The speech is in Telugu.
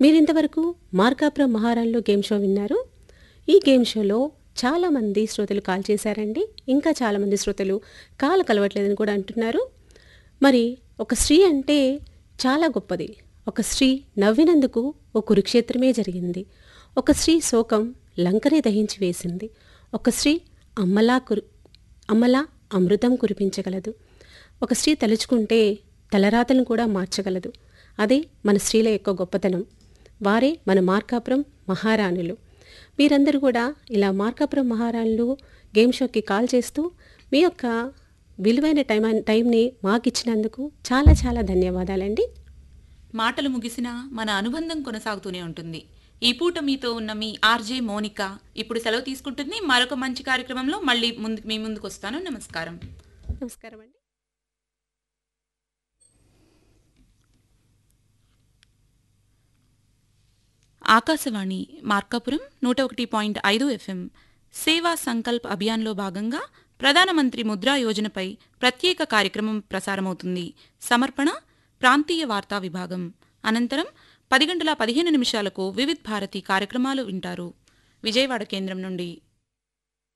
మీరింతవరకు మార్కాపురం మహారాణ్లో గేమ్ షో విన్నారు ఈ గేమ్ షోలో చాలామంది శ్రోతలు కాల్ చేశారండి ఇంకా చాలామంది శ్రోతలు కాలు కలవట్లేదని కూడా అంటున్నారు మరి ఒక స్త్రీ అంటే చాలా గొప్పది ఒక స్త్రీ నవ్వినందుకు ఓ కురుక్షేత్రమే జరిగింది ఒక స్త్రీ శోకం లంకనే దహించి వేసింది ఒక స్త్రీ అమ్మలా కురు అమ్మలా అమృతం కురిపించగలదు ఒక స్త్రీ తలుచుకుంటే తలరాతలను కూడా మార్చగలదు అదే మన స్త్రీల యొక్క గొప్పతనం వారే మన మార్కాపురం మహారాణులు మీరందరూ కూడా ఇలా మార్కాపురం మహారాణులు గేమ్ షోకి కాల్ చేస్తూ మీ యొక్క విలువైన టైం టైంని మాకు ఇచ్చినందుకు చాలా చాలా ధన్యవాదాలండి మాటలు ముగిసినా మన అనుబంధం కొనసాగుతూనే ఉంటుంది ఈ పూట మీతో ఉన్న మీ ఆర్జే మోనిక ఇప్పుడు సెలవు తీసుకుంటుంది మరొక మంచి కార్యక్రమంలో మళ్ళీ ముందు మీ ముందుకు వస్తాను నమస్కారం నమస్కారం అండి ఆకాశవాణి మార్కాపురం నూట ఒకటి పాయింట్ ఐదు ఎఫ్ఎం సేవా సంకల్ప్ అభియాన్లో భాగంగా ప్రధానమంత్రి ముద్రా యోజనపై ప్రత్యేక కార్యక్రమం ప్రసారమవుతుంది సమర్పణ ప్రాంతీయ వార్తా విభాగం అనంతరం పది గంటల పదిహేను నిమిషాలకు వివిధ్ భారతి కార్యక్రమాలు వింటారు విజయవాడ కేంద్రం నుండి